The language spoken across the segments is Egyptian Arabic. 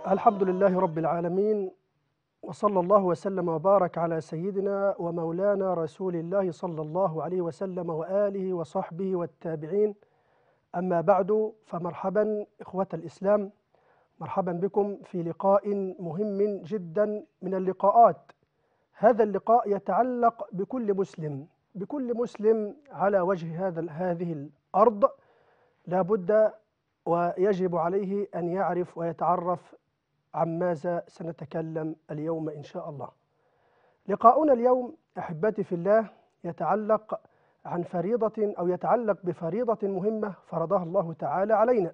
الحمد لله رب العالمين وصلى الله وسلم وبارك على سيدنا ومولانا رسول الله صلى الله عليه وسلم وآله وصحبه والتابعين أما بعد فمرحبا إخوة الإسلام مرحبا بكم في لقاء مهم جدا من اللقاءات هذا اللقاء يتعلق بكل مسلم بكل مسلم على وجه هذا هذه الأرض لا بد ويجب عليه أن يعرف ويتعرف عن ماذا سنتكلم اليوم إن شاء الله لقاؤنا اليوم أحبتي في الله يتعلق عن فريضة أو يتعلق بفريضة مهمة فرضها الله تعالى علينا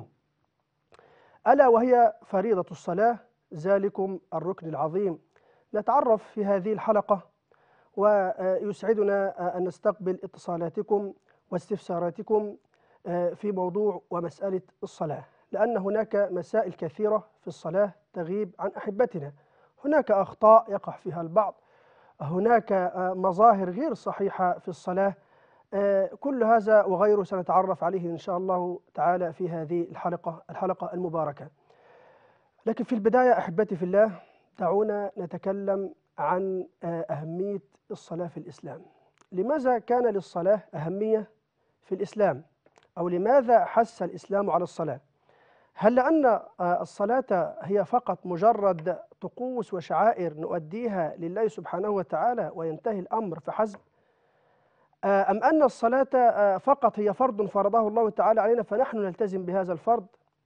ألا وهي فريضة الصلاة ذلكم الركن العظيم نتعرف في هذه الحلقة ويسعدنا أن نستقبل اتصالاتكم واستفساراتكم في موضوع ومسألة الصلاة لأن هناك مسائل كثيرة في الصلاة تغيب عن أحبتنا هناك أخطاء يقع فيها البعض هناك مظاهر غير صحيحة في الصلاة كل هذا وغيره سنتعرف عليه إن شاء الله تعالى في هذه الحلقة الحلقة المباركة لكن في البداية أحبتي في الله دعونا نتكلم عن أهمية الصلاة في الإسلام لماذا كان للصلاة أهمية في الإسلام أو لماذا حث الإسلام على الصلاة هل لأن الصلاة هي فقط مجرد طقوس وشعائر نؤديها لله سبحانه وتعالى وينتهي الأمر فحسب أم أن الصلاة فقط هي فرض فرضه الله تعالى علينا فنحن نلتزم بهذا الفرض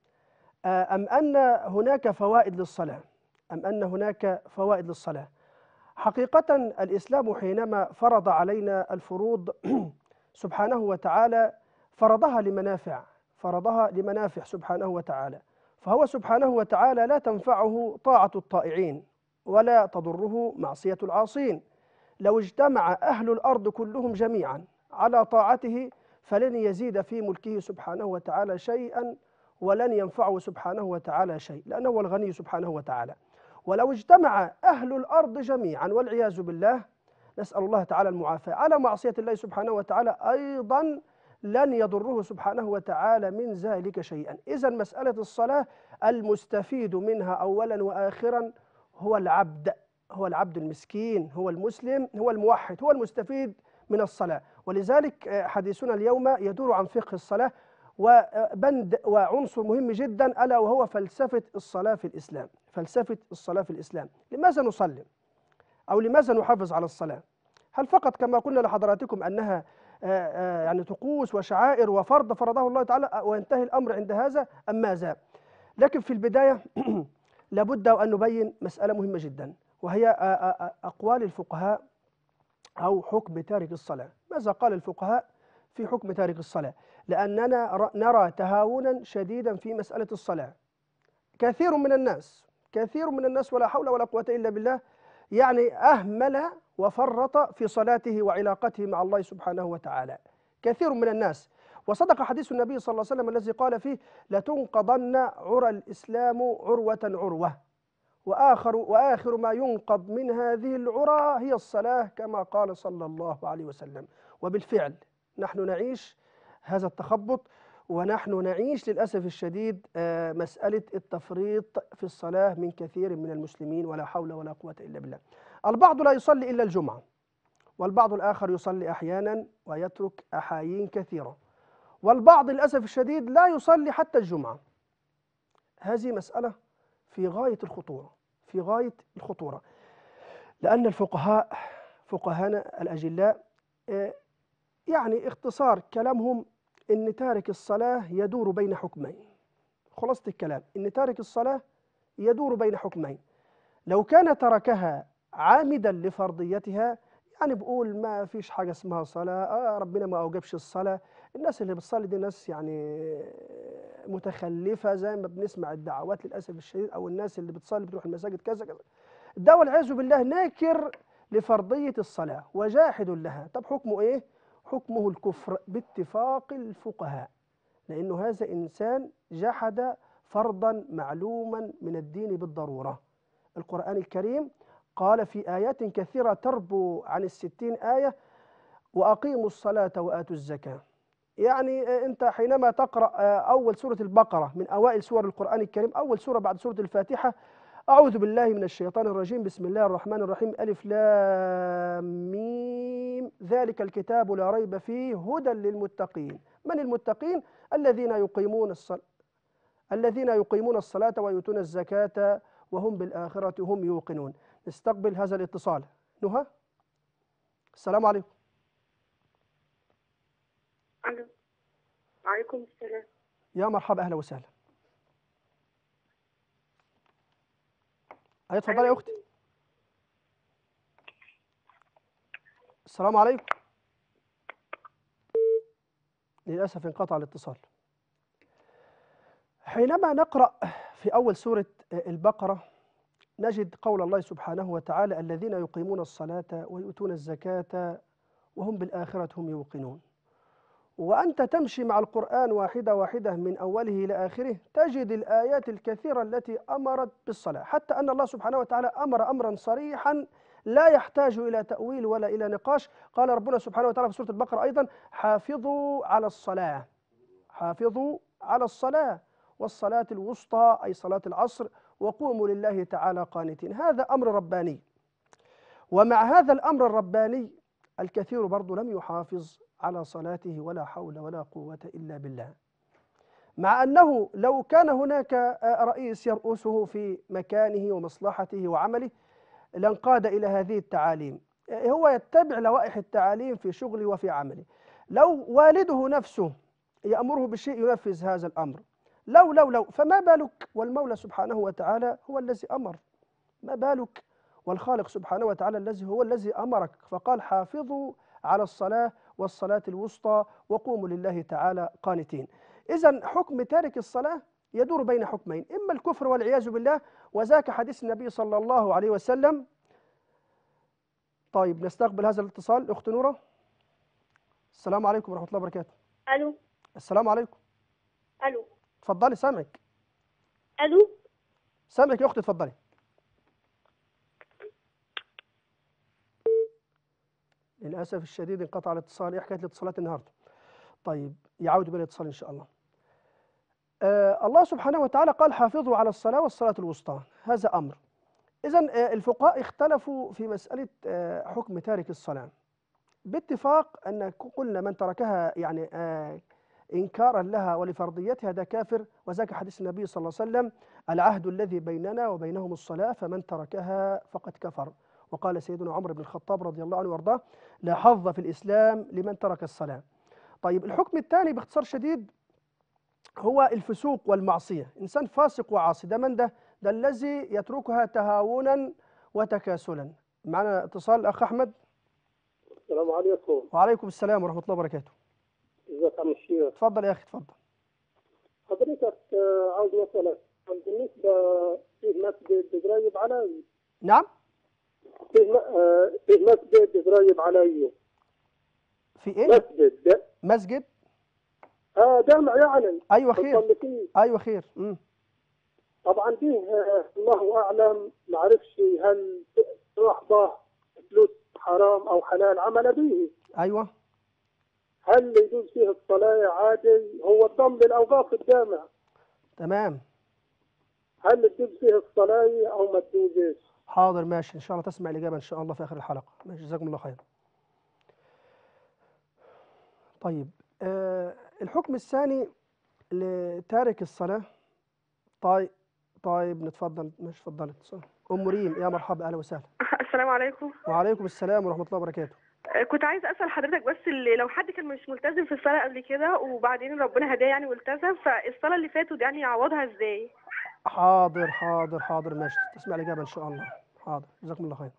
أم أن هناك فوائد للصلاة أم أن هناك فوائد للصلاة حقيقة الإسلام حينما فرض علينا الفروض سبحانه وتعالى فرضها لمنافع فرضها لمنافع سبحانه وتعالى فهو سبحانه وتعالى لا تنفعه طاعة الطائعين ولا تضره معصية العاصين لو اجتمع أهل الأرض كلهم جميعا على طاعته فلن يزيد في ملكه سبحانه وتعالى شيئا ولن ينفعه سبحانه وتعالى شيء لأنه هو الغني سبحانه وتعالى ولو اجتمع أهل الأرض جميعا والعياذ بالله نسأل الله تعالى المعافاة على معصية الله سبحانه وتعالى أيضا لن يضره سبحانه وتعالى من ذلك شيئا إذا مسألة الصلاة المستفيد منها أولا وآخرا هو العبد هو العبد المسكين هو المسلم هو الموحد هو المستفيد من الصلاة ولذلك حديثنا اليوم يدور عن فقه الصلاة وبند وعنصر مهم جدا ألا وهو فلسفة الصلاة في الإسلام فلسفة الصلاة في الإسلام لماذا نصلي أو لماذا نحافظ على الصلاة هل فقط كما قلنا لحضراتكم أنها يعني طقوس وشعائر وفرض فرضه الله تعالى وينتهي الأمر عند هذا أم ماذا لكن في البداية لابد أن نبين مسألة مهمة جدا وهي أقوال الفقهاء أو حكم تارك الصلاة ماذا قال الفقهاء في حكم تارك الصلاة لأننا نرى تهاونا شديدا في مسألة الصلاة كثير من الناس كثير من الناس ولا حول ولا قوة إلا بالله يعني أهمل وفرط في صلاته وعلاقته مع الله سبحانه وتعالى كثير من الناس وصدق حديث النبي صلى الله عليه وسلم الذي قال فيه لتنقضن عرى الإسلام عروة عروة وآخر وآخر ما ينقض من هذه العرى هي الصلاة كما قال صلى الله عليه وسلم وبالفعل نحن نعيش هذا التخبط ونحن نعيش للأسف الشديد مسألة التفريط في الصلاة من كثير من المسلمين ولا حول ولا قوة إلا بالله البعض لا يصلي إلا الجمعة والبعض الآخر يصلي أحيانا ويترك أحايين كثيرة والبعض للأسف الشديد لا يصلي حتى الجمعة هذه مسألة في غاية الخطورة في غاية الخطورة لأن الفقهاء فقهانا الأجلاء يعني اختصار كلامهم ان تارك الصلاه يدور بين حكمين خلاصه الكلام ان تارك الصلاه يدور بين حكمين لو كان تركها عامدا لفرضيتها يعني بقول ما فيش حاجه اسمها صلاه آه ربنا ما اوجبش الصلاه الناس اللي بتصلي دي ناس يعني متخلفه زي ما بنسمع الدعوات للاسف الشديد او الناس اللي بتصلي بتروح المساجد كذا كذا ده والعياذ بالله ناكر لفرضيه الصلاه وجاحد لها طب حكمه ايه حكمه الكفر باتفاق الفقهاء لأنه هذا إنسان جحد فرضا معلوما من الدين بالضرورة القرآن الكريم قال في آيات كثيرة تربو عن الستين آية وأقيموا الصلاة وآتوا الزكاة يعني آه، أنت حينما تقرأ آه، أول سورة البقرة من أوائل سور القرآن الكريم أول سورة بعد سورة الفاتحة أعوذ بالله من الشيطان الرجيم بسم الله الرحمن الرحيم ألف لام ميم ذلك الكتاب لا ريب فيه هدى للمتقين من المتقين الذين يقيمون الصلاة الذين يقيمون الصلاة ويؤتون الزكاة وهم بالآخرة هم يوقنون نستقبل هذا الاتصال نهى السلام عليكم الو وعليكم السلام يا مرحبا أهلا وسهلا أي اتفضلي يا أختي السلام عليكم للأسف انقطع الاتصال حينما نقرأ في أول سورة البقرة نجد قول الله سبحانه وتعالى الذين يقيمون الصلاة ويؤتون الزكاة وهم بالآخرة هم يوقنون وأنت تمشي مع القرآن واحدة واحدة من أوله إلى آخره تجد الآيات الكثيرة التي أمرت بالصلاة حتى أن الله سبحانه وتعالى أمر أمرا صريحا لا يحتاج إلى تأويل ولا إلى نقاش قال ربنا سبحانه وتعالى في سورة البقرة أيضا حافظوا على الصلاة حافظوا على الصلاة والصلاة الوسطى أي صلاة العصر وقوموا لله تعالى قانتين هذا أمر رباني ومع هذا الأمر الرباني الكثير برضو لم يحافظ على صلاته ولا حول ولا قوة إلا بالله مع أنه لو كان هناك رئيس يرؤسه في مكانه ومصلحته وعمله لانقاد إلى هذه التعاليم هو يتبع لوائح التعاليم في شغله وفي عمله لو والده نفسه يأمره بشيء ينفذ هذا الأمر لو لو لو فما بالك والمولى سبحانه وتعالى هو الذي أمر ما بالك والخالق سبحانه وتعالى الذي هو الذي أمرك فقال حافظوا على الصلاة والصلاة الوسطى وقوموا لله تعالى قانتين إذا حكم تارك الصلاة يدور بين حكمين إما الكفر والعياذ بالله وذاك حديث النبي صلى الله عليه وسلم طيب نستقبل هذا الاتصال أخت نورة السلام عليكم ورحمة الله وبركاته الو السلام عليكم الو اتفضلي سامعك الو سامعك يا أختي اتفضلي للأسف الشديد انقطع الاتصال إيه حكاية الاتصالات النهاردة طيب يعود بالاتصال إن شاء الله آه الله سبحانه وتعالى قال حافظوا على الصلاة والصلاة الوسطى هذا أمر إذا آه الفقهاء اختلفوا في مسألة آه حكم تارك الصلاة باتفاق أن قلنا من تركها يعني آه إنكارا لها ولفرضيتها ده كافر وذاك حديث النبي صلى الله عليه وسلم العهد الذي بيننا وبينهم الصلاة فمن تركها فقد كفر وقال سيدنا عمر بن الخطاب رضي الله عنه وارضاه لا حظ في الإسلام لمن ترك الصلاة طيب الحكم الثاني باختصار شديد هو الفسوق والمعصية إنسان فاسق وعاصي ده من ده ده الذي يتركها تهاونا وتكاسلا معنا اتصال الأخ أحمد السلام عليكم وعليكم السلام ورحمة الله وبركاته ازيك يا عم الشيخ اتفضل يا أخي اتفضل حضرتك آه، عاوز اسالك بالنسبه في مسجد قريب علي نعم في م- آه، في مسجد قريب علي في إيه مسجد ده- مسجد اه جامع يعني أيوة خير بنصلي فيه أيوة خير مم. طبعا دي آه، الله اعلم ما عرفش هل صاحبه فلوس حرام او حلال عمل به أيوة هل يجوز فيه الصلاه عادي هو الضم للاوقاف الجامع تمام هل تجوز فيه الصلاه او ما تجوزش حاضر ماشي إن شاء الله تسمع الإجابة إن شاء الله في آخر الحلقة ماشي جزاكم الله خير طيب آه الحكم الثاني لتارك الصلاة طيب طيب نتفضل ماشي اتفضلي اتصال. أم ريم يا مرحبا أهلا وسهلا السلام عليكم وعليكم السلام ورحمة الله وبركاته آه، كنت عايزه اسال حضرتك بس اللي لو حد كان مش ملتزم في الصلاه قبل كده وبعدين ربنا هداه يعني والتزم فالصلاه اللي فاتت يعني يعوضها ازاي حاضر حاضر حاضر ماشي تسمع الإجابة إن شاء الله حاضر جزاكم الله خير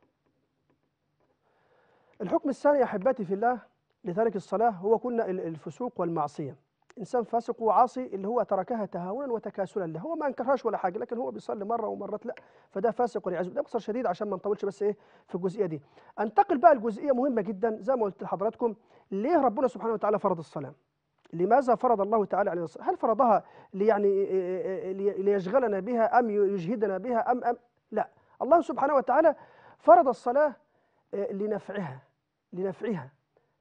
الحكم الثاني يا أحبتي في الله لتارك الصلاة هو كنا ال- الفسوق والمعصية إنسان فاسق وعاصي اللي هو تركها تهاونا وتكاسلا له هو ما انكرهاش ولا حاجة لكن هو بيصلي مرة ومرات لا فده فاسق والعياذ بالله باختصار شديد عشان ما نطولش بس إيه في الجزئية دي انتقل بقى لجزئية مهمة جدا زي ما قلت لحضراتكم ليه ربنا سبحانه وتعالى فرض الصلاة لماذا فرض الله تعالى علينا الصلاة؟ هل فرضها لي- يعني لي- ليشغلنا بها أم يجهدنا بها أم أم لا الله سبحانه وتعالى فرض الصلاة آه، لنفعها لنفعها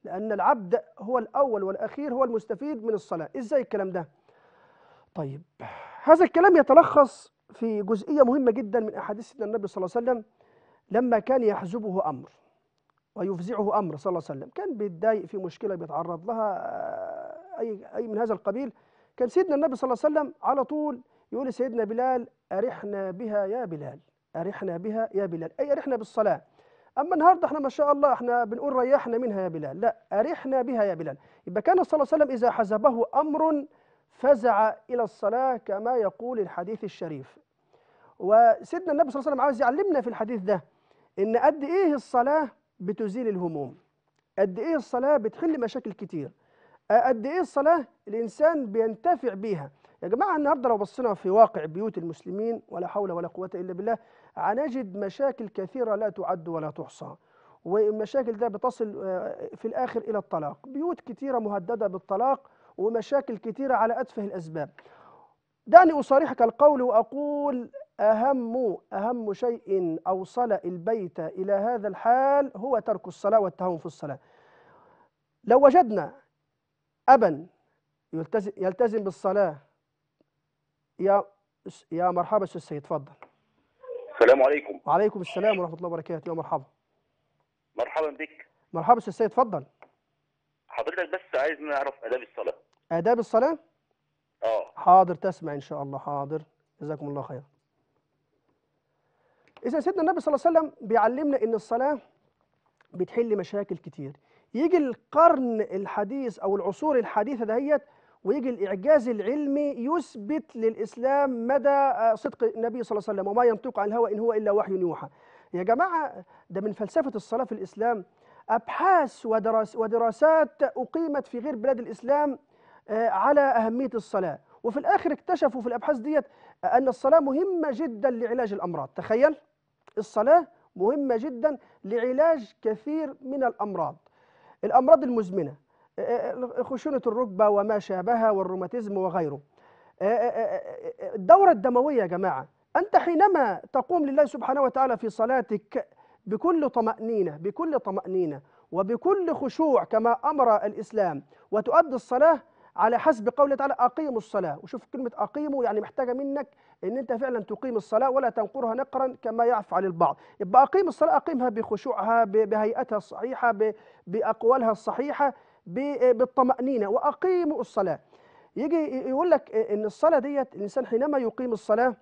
لأن العبد هو الأول والأخير هو المستفيد من الصلاة إزاي الكلام ده؟ طيب هذا الكلام يتلخص في جزئية مهمة جدا من أحاديث سيدنا النبي صلى الله عليه وسلم لما كان يحزبه أمر ويفزعه أمر صلى الله عليه وسلم كان بيتضايق في مشكلة بيتعرض لها آه، أي أي من هذا القبيل كان سيدنا النبي صلى الله عليه وسلم على طول يقول لسيدنا بلال أرحنا بها يا بلال أرحنا بها يا بلال أي أرحنا بالصلاة أما النهاردة احنا ما شاء الله احنا بنقول ريحنا منها يا بلال لا أرحنا بها يا بلال يبقى كان صلى الله عليه وسلم إذا حزبه أمر فزع إلى الصلاة كما يقول الحديث الشريف وسيدنا النبي صلى الله عليه وسلم عاوز يعلمنا في الحديث ده إن قد إيه الصلاة بتزيل الهموم قد إيه الصلاة بتحل مشاكل كتير قد إيه الصلاة الإنسان بينتفع بيها يا جماعة النهاردة لو بصينا في واقع بيوت المسلمين ولا حول ولا قوة إلا بالله هنجد مشاكل كثيرة لا تعد ولا تحصى والمشاكل ده بتصل آه، في الآخر إلى الطلاق بيوت كثيرة مهددة بالطلاق ومشاكل كثيرة على أتفه الأسباب دعني أصارحك القول وأقول أهم أهم شيء أوصل البيت إلى هذا الحال هو ترك الصلاة والتهاون في الصلاة لو وجدنا أبا يلتزم, يلتزم بالصلاة يا يا مرحبا أستاذ السيد تفضل السلام عليكم وعليكم السلام ورحمة الله وبركاته يا مرحبا مرحبا بك مرحبا أستاذ السيد تفضل حضرتك بس عايز نعرف آداب الصلاة آداب الصلاة اه حاضر تسمع إن شاء الله حاضر جزاكم الله خيرا إذا سيدنا النبي صلى الله عليه وسلم بيعلمنا إن الصلاة بتحل مشاكل كتير يجي القرن الحديث أو العصور الحديثة دهيت ويجي الإعجاز العلمي يثبت للإسلام مدى آه، صدق النبي صلى الله عليه وسلم وما ينطق عن الهوى إن هو إلا وحي يوحى يا جماعة ده من فلسفة الصلاة في الإسلام أبحاث ودراس ودراسات أقيمت في غير بلاد الإسلام آه، على أهمية الصلاة وفي الآخر اكتشفوا في الأبحاث ديت أن الصلاة مهمة جدا لعلاج الأمراض تخيل الصلاة مهمة جدا لعلاج كثير من الأمراض الأمراض المزمنة آه، آه، خشونة الركبة وما شابهها والروماتيزم وغيره آه، آه، آه، الدورة الدموية يا جماعة أنت حينما تقوم لله سبحانه وتعالى في صلاتك بكل طمأنينة بكل طمأنينة وبكل خشوع كما أمر الإسلام وتؤدي الصلاة على حسب قوله تعالى أقيموا الصلاة وشوف كلمة أقيموا يعني محتاجة منك أن أنت فعلا تقيم الصلاة ولا تنقرها نقرا كما يفعل البعض يبقى أقيم الصلاة أقيمها بخشوعها ب- بهيئتها الصحيحة ب- بأقوالها الصحيحة ب- بالطمأنينة وأقيموا الصلاة يجي يقول لك ان الصلاه ديت الانسان حينما يقيم الصلاه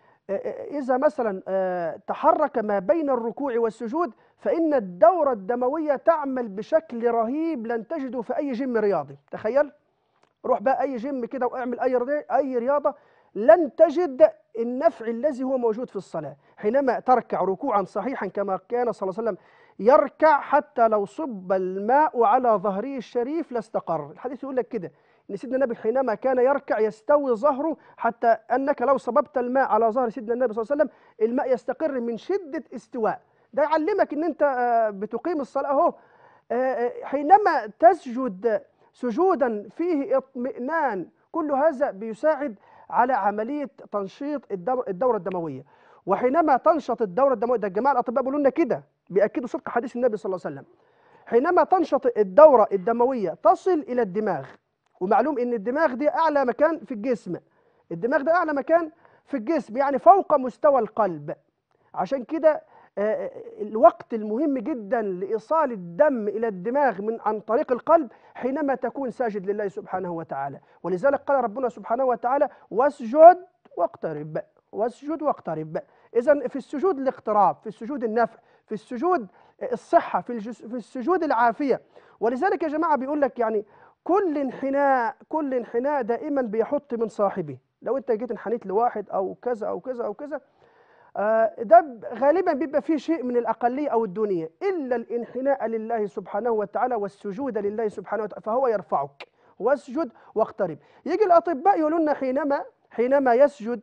اذا مثلا آه، تحرك ما بين الركوع والسجود فان الدوره الدمويه تعمل بشكل رهيب لن تجده في اي جيم رياضي تخيل روح بقى اي جيم كده واعمل اي رياضة- اي رياضه لن تجد النفع الذي هو موجود في الصلاه حينما تركع ركوعا صحيحا كما كان صلى الله عليه وسلم يركع حتى لو صب الماء على ظهره الشريف لاستقر الحديث يقول لك كده ان سيدنا النبي حينما كان يركع يستوي ظهره حتى انك لو صببت الماء على ظهر سيدنا النبي صلى الله عليه وسلم الماء يستقر من شده استواء ده يعلمك ان انت آه، بتقيم الصلاه اهو آه، آه، حينما تسجد سجودا فيه اطمئنان كل هذا بيساعد على عمليه تنشيط الدور- الدوره الدمويه وحينما تنشط الدوره الدمويه ده الجماعه الاطباء بيقولوا لنا كده بياكدوا صدق حديث النبي صلى الله عليه وسلم حينما تنشط الدوره الدمويه تصل الى الدماغ ومعلوم ان الدماغ دي اعلى مكان في الجسم الدماغ ده اعلى مكان في الجسم يعني فوق مستوى القلب عشان كده آه، آه، الوقت المهم جدا لايصال الدم الى الدماغ من عن طريق القلب حينما تكون ساجد لله سبحانه وتعالى ولذلك قال ربنا سبحانه وتعالى واسجد واقترب واسجد واقترب اذا في السجود الاقتراب في السجود النفع في السجود الصحه في الجس- في السجود العافيه ولذلك يا جماعه بيقول لك يعني كل انحناء كل انحناء دائما بيحط من صاحبه لو انت جيت انحنيت لواحد او كذا او كذا او كذا آه، ده ب- غالبا بيبقى فيه شيء من الاقليه او الدونيه الا الانحناء لله سبحانه وتعالى والسجود لله سبحانه وتعالى فهو يرفعك واسجد واقترب يجي الاطباء يقولون لنا حينما حينما يسجد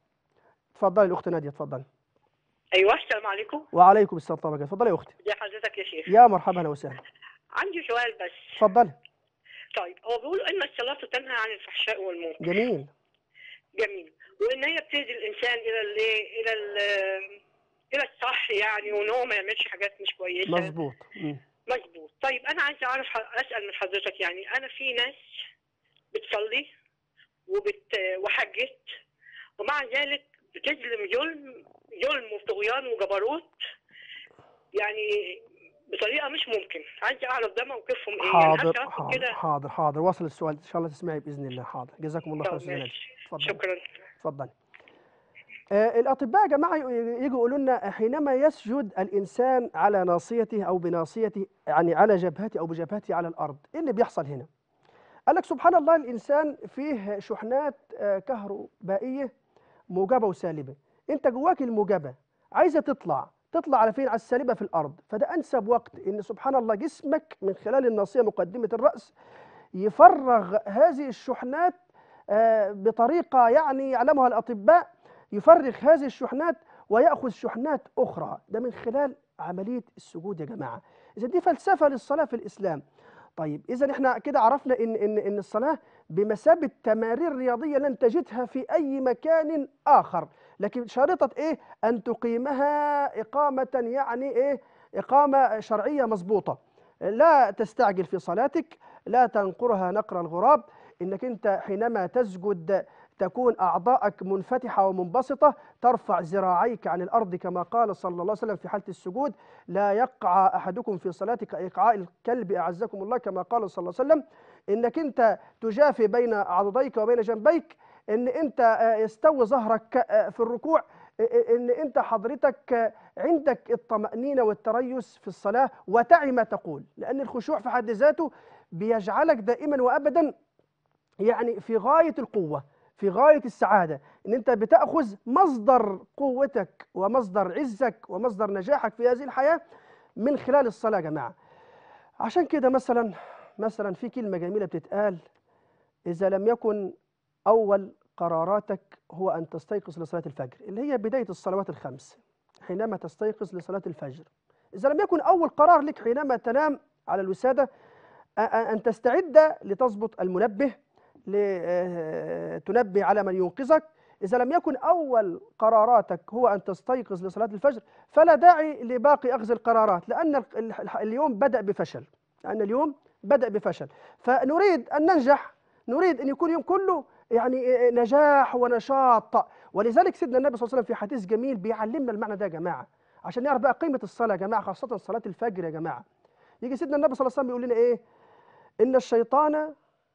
اتفضلي الاخت ناديه اتفضلي ايوه السلام عليكم وعليكم السلام ورحمه الله اتفضلي يا اختي ازي حضرتك يا شيخ يا مرحبا اهلا وسهلا عندي سؤال بس اتفضلي طيب هو بيقولوا ان الصلاه تنهى عن الفحشاء والمنكر جميل جميل وان هي بتهدي الانسان الى الايه الى ال- الى الصح يعني وان هو ما يعملش حاجات مش كويسه مظبوط مم. مظبوط طيب انا عايزه اعرف اسال من حضرتك يعني انا في ناس بتصلي وبت وحجت ومع ذلك بتظلم ظلم ظلم وطغيان وجبروت يعني بطريقه مش ممكن عايزه اعرف ده موقفهم ايه يعني حاضر عايزه اعرف حاضر كده حاضر حاضر واصل السؤال ان شاء الله تسمعي باذن الله حاضر جزاكم الله خير طب استاذ نبيل ماشي اتفضل شكرا اتفضل آه، الأطباء يا جماعة يجوا يقولوا لنا حينما يسجد الإنسان على ناصيته أو بناصيته يعني على جبهته أو بجبهته على الأرض إيه اللي بيحصل هنا؟ قال لك سبحان الله الإنسان فيه شحنات آه، كهربائية موجبة وسالبة أنت جواك الموجبة عايزة تطلع تطلع على فين على السالبة في الأرض فده أنسب وقت إن سبحان الله جسمك من خلال الناصية مقدمة الرأس يفرغ هذه الشحنات آه، بطريقة يعني يعلمها الأطباء يفرغ هذه الشحنات ويأخذ شحنات أخرى ده من خلال عملية السجود يا جماعة إذا دي فلسفة للصلاة في الإسلام طيب إذا إحنا كده عرفنا إن إن إن الصلاة بمثابة تمارين رياضية لن تجدها في أي مكان آخر لكن شريطة إيه أن تقيمها إقامة يعني إيه إقامة شرعية مظبوطة لا تستعجل في صلاتك لا تنقرها نقر الغراب إنك أنت حينما تسجد تكون أعضاءك منفتحة ومنبسطة ترفع ذراعيك عن الأرض كما قال صلى الله عليه وسلم في حالة السجود لا يقع أحدكم في صلاتك إيقاع الكلب أعزكم الله كما قال صلى الله عليه وسلم إنك أنت تجافي بين عضديك وبين جنبيك إن أنت آه، يستوي ظهرك آه، في الركوع آه، آه، إن أنت حضرتك آه، عندك الطمأنينة والتريث في الصلاة وتعي ما تقول لأن الخشوع في حد ذاته بيجعلك دائما وأبدا يعني في غاية القوة في غاية السعادة إن أنت بتأخذ مصدر قوتك ومصدر عزك ومصدر نجاحك في هذه الحياة من خلال الصلاة يا جماعة عشان كده مثلا مثلا في كلمة جميلة بتتقال إذا لم يكن أول قراراتك هو أن تستيقظ لصلاة الفجر اللي هي بداية الصلوات الخمس حينما تستيقظ لصلاة الفجر إذا لم يكن أول قرار لك حينما تنام على الوسادة أ- أ- أن تستعد لتظبط المنبه لتنبه على من ينقذك إذا لم يكن أول قراراتك هو أن تستيقظ لصلاة الفجر فلا داعي لباقي أخذ القرارات لأن ال- ال- اليوم بدأ بفشل لأن اليوم بدأ بفشل فنريد أن ننجح نريد أن يكون اليوم كله يعني نجاح ونشاط ولذلك سيدنا النبي صلى الله عليه وسلم في حديث جميل بيعلمنا المعنى ده يا جماعة عشان نعرف بقى قيمة الصلاة يا جماعة خاصة صلاة الفجر يا جماعة يجي سيدنا النبي صلى الله عليه وسلم يقول لنا إيه إن الشيطان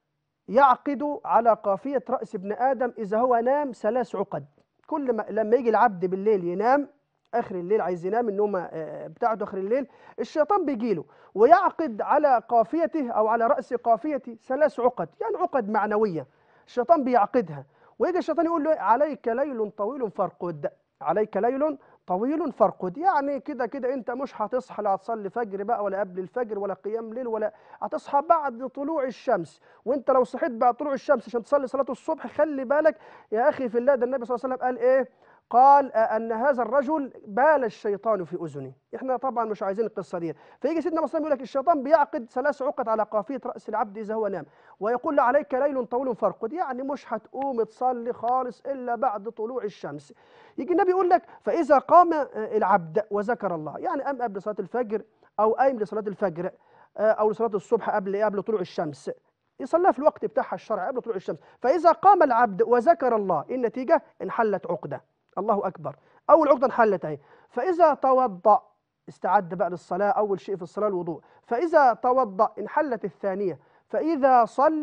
يعقد على قافية رأس ابن آدم إذا هو نام ثلاث عقد كل ما لما يجي العبد بالليل ينام آخر الليل عايز ينام النومة آه، بتاعته آخر الليل الشيطان بيجي له ويعقد على قافيته أو على رأس قافيته ثلاث عقد يعني عقد معنوية الشيطان بيعقدها ويجي الشيطان يقول له عليك ليل طويل فارقد عليك ليل طويل فارقد يعني كده كده انت مش هتصحى لا هتصلي فجر بقى ولا قبل الفجر ولا قيام ليل ولا هتصحى بعد طلوع الشمس وانت لو صحيت بعد طلوع الشمس عشان تصلي صلاه الصبح خلي بالك يا اخي في الله ده النبي صلى الله عليه وسلم قال ايه قال آه، ان هذا الرجل بال الشيطان في اذنه احنا طبعا مش عايزين القصه دي فيجي سيدنا مسلم يقول لك الشيطان بيعقد ثلاث عقد على قافيه راس العبد اذا هو نام ويقول له عليك ليل طويل فارقد يعني مش هتقوم تصلي خالص الا بعد طلوع الشمس يجي النبي يقول لك فاذا قام آه، العبد وذكر الله يعني قام قبل صلاه الفجر او قايم لصلاه الفجر آه، او لصلاه الصبح قبل إيه؟ قبل طلوع الشمس يصليها في الوقت بتاعها الشرعي قبل طلوع الشمس فاذا قام العبد وذكر الله النتيجه انحلت عقده الله اكبر اول عقده انحلت اهي فاذا توضا استعد بقى للصلاه اول شيء في الصلاه الوضوء فاذا توضا انحلت الثانيه فاذا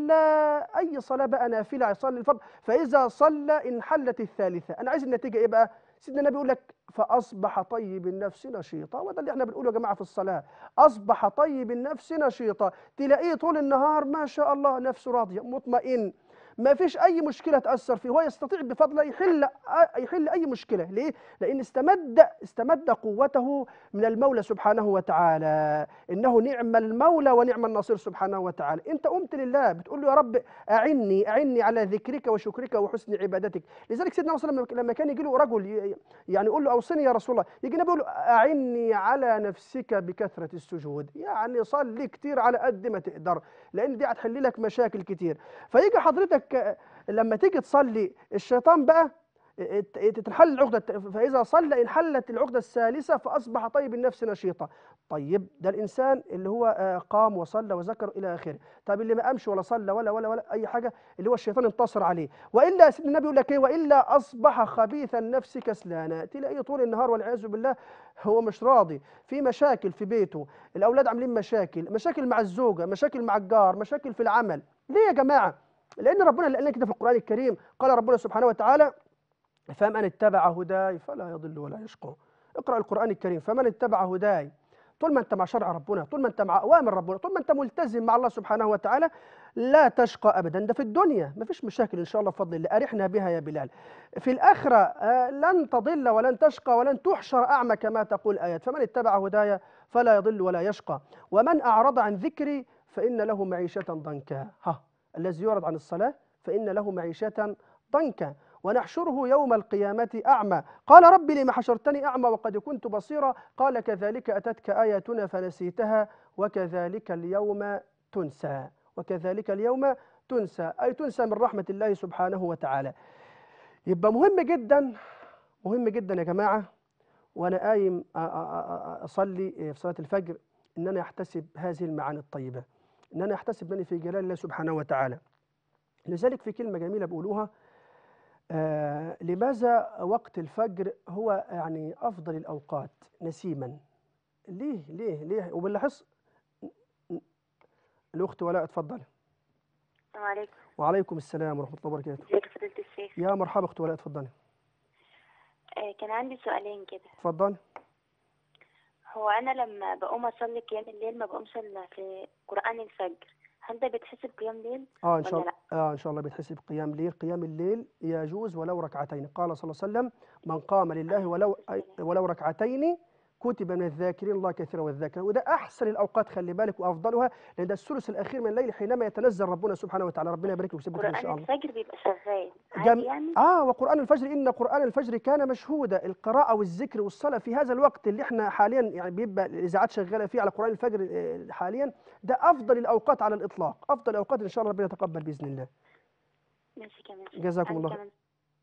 صلى اي صلاه بقى نافله يصلي الفرض فاذا صلى انحلت الثالثه انا عايز النتيجه ايه بقى سيدنا النبي يقول لك فاصبح طيب النفس نشيطا وده اللي احنا بنقوله يا جماعه في الصلاه اصبح طيب النفس نشيطا تلاقيه طول النهار ما شاء الله نفسه راضيه مطمئن ما فيش اي مشكله تاثر فيه هو يستطيع بفضل الله يحل يحل اي مشكله ليه لان استمد استمد قوته من المولى سبحانه وتعالى انه نعم المولى ونعم النصير سبحانه وتعالى انت قمت لله بتقول له يا رب اعني اعني على ذكرك وشكرك وحسن عبادتك لذلك سيدنا صلى الله عليه وسلم لما كان يجي له رجل ي- يعني يقول له اوصني يا رسول الله يجي النبي يقول له اعني على نفسك بكثره السجود يعني صلي كتير على قد ما تقدر لان دي هتحل لك مشاكل كتير فيجي حضرتك آه، لما تيجي تصلي الشيطان بقى ت- تتحل العقدة فإذا صلى انحلت العقدة الثالثة فأصبح طيب النفس نشيطا طيب ده الانسان اللي هو آه، قام وصلى وذكر الى اخره طب اللي ما قامش ولا صلى ولا ولا ولا اي حاجه اللي هو الشيطان انتصر عليه والا سيدنا النبي يقول لك ايه والا اصبح خبيث النفس كسلانا تلاقيه طول النهار والعياذ بالله هو مش راضي في مشاكل في بيته الاولاد عاملين مشاكل مشاكل مع الزوجه مشاكل مع الجار مشاكل في العمل ليه يا جماعه لان ربنا اللي قال لنا كده في القران الكريم قال ربنا سبحانه وتعالى فمن اتبع هداي فلا يضل ولا يشقى اقرا القران الكريم فمن اتبع هداي طول ما انت مع شرع ربنا طول ما انت مع اوامر ربنا طول ما انت ملتزم مع الله سبحانه وتعالى لا تشقى ابدا ده في الدنيا ما فيش مشاكل ان شاء الله بفضل الله ارحنا بها يا بلال في الاخره آه، لن تضل ولن تشقى ولن تحشر اعمى كما تقول ايات فمن اتبع هدايا فلا يضل ولا يشقى ومن اعرض عن ذكري فان له معيشه ضنكا ها الذي يعرض عن الصلاه فان له معيشه ضنكا ونحشره يوم القيامة أعمى قال رب لم حشرتني أعمى وقد كنت بصيرا قال كذلك أتتك آياتنا فنسيتها وكذلك اليوم تنسى وكذلك اليوم تنسى أي تنسى من رحمة الله سبحانه وتعالى يبقى مهم جدا مهم جدا يا جماعة وأنا قايم أ- أ- أ- أصلي في صلاة الفجر إن أنا أحتسب هذه المعاني الطيبة إن أنا أحتسب أنني في جلال الله سبحانه وتعالى لذلك في كلمة جميلة بيقولوها آه لماذا وقت الفجر هو يعني أفضل الأوقات نسيما ليه ليه ليه وبالأخص الأخت ولاء اتفضل السلام عليكم وعليكم السلام ورحمة الله وبركاته ازيك يا فضيلة الشيخ يا مرحبا أخت ولاء اتفضلي آه كان عندي سؤالين كده اتفضلي هو انا لما بقوم اصلي قيام الليل ما بقومش الا في قرآن الفجر هل ده بيتحسب قيام ليل اه ان شاء ولا الله اه ان شاء الله بيتحسب قيام ليل قيام الليل يجوز ولو ركعتين قال صلى الله عليه وسلم من قام لله ولو أي- ولو ركعتين كتب من الذاكرين الله كثيرا والذاكرين وده احسن الاوقات خلي بالك وافضلها لان ده الثلث الاخير من الليل حينما يتنزل ربنا سبحانه وتعالى ربنا يبارك لك ويثبتك ان قرآن شاء الله الفجر بيبقى شغال جم... عادي يعني اه وقران الفجر ان قران الفجر كان مشهودا القراءه والذكر والصلاه في هذا الوقت اللي احنا حاليا يعني بيبقى الاذاعات شغاله فيه على قران الفجر آه، حاليا ده افضل الاوقات على الاطلاق افضل الاوقات ان شاء الله ربنا يتقبل باذن الله ماشي كمان شيخ. جزاكم عندي الله كمان